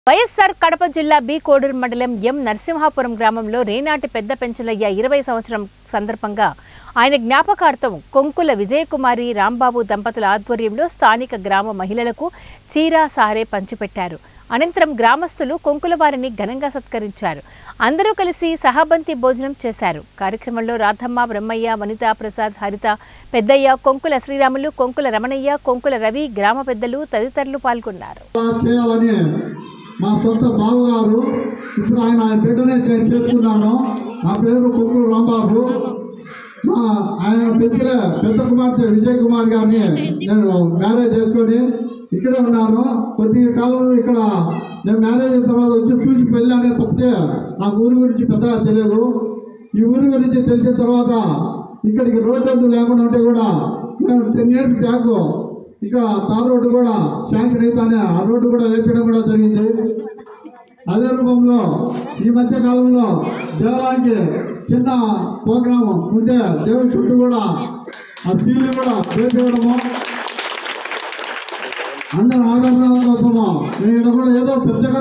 వైఎస్ఆర్ కడప జిల్లా బి కోడూరు మండలం ఎం నరసింహాపురం గ్రామంలో రేనాటి పెద్ద పెంచలయ్య ఇరవై సంవత్సరం సందర్భంగా ఆయన జ్ఞాపకార్థం కొంకుల విజయకుమారి రాంబాబు దంపతుల ఆధ్వర్యంలో స్థానిక గ్రామ మహిళలకు చీర సారే పంచిపెట్టారు అనంతరం గ్రామస్తులు కొంకుల వారిని ఘనంగా సత్కరించారు అందరూ కలిసి సహబంతి భోజనం చేశారు కార్యక్రమంలో రాధమ్మ బ్రహ్మయ్య వనితా ప్రసాద్ హరిత పెద్దయ్య కొంకుల శ్రీరాములు కొంకుల రమణయ్య కొంకుల రవి గ్రామ పెద్దలు తదితరులు పాల్గొన్నారు అలా చేయాలని మా సొంత బావగారు ఇప్పుడు ఆయన ఆయన బిడ్డనే నేను చేసుకున్నాను నా పేరు కుక్కుడు రాంబాబు మా ఆయన పెద్ద పెద్ద కుమార్తె విజయ్ కుమార్ గారిని నేను మ్యారేజ్ చేసుకొని ఇక్కడే ఉన్నాను కొద్ది కాలంలో ఇక్కడ నేను మ్యారేజ్ అయిన తర్వాత వచ్చి చూసి పెళ్ళి అనేది తప్పితే నాకు ఊరి గురించి పెద్దగా తెలియదు ఈ ఊరి గురించి తెలిసిన తర్వాత ఇక్కడికి రోజంతు లేకుండా ఉంటే కూడా నేను టెన్ ఇయర్స్ బ్యాక్ ఇక్కడ తార్ రోడ్డు కూడా శాంక్షన్ అయితేనే ఆ రోడ్డు కూడా వేపించడం కూడా జరిగింది అదే రూపంలో ఈ మధ్య కాలంలో దేవాలయానికి చిన్న ప్రోగ్రాం ఉంటే దేవుని చుట్టూ కూడా ఆ స్త్రీలు కూడా వేపించడము అందరూ ఆదరణ కోసము నేను ఇక్కడ కూడా ఏదో పెద్దగా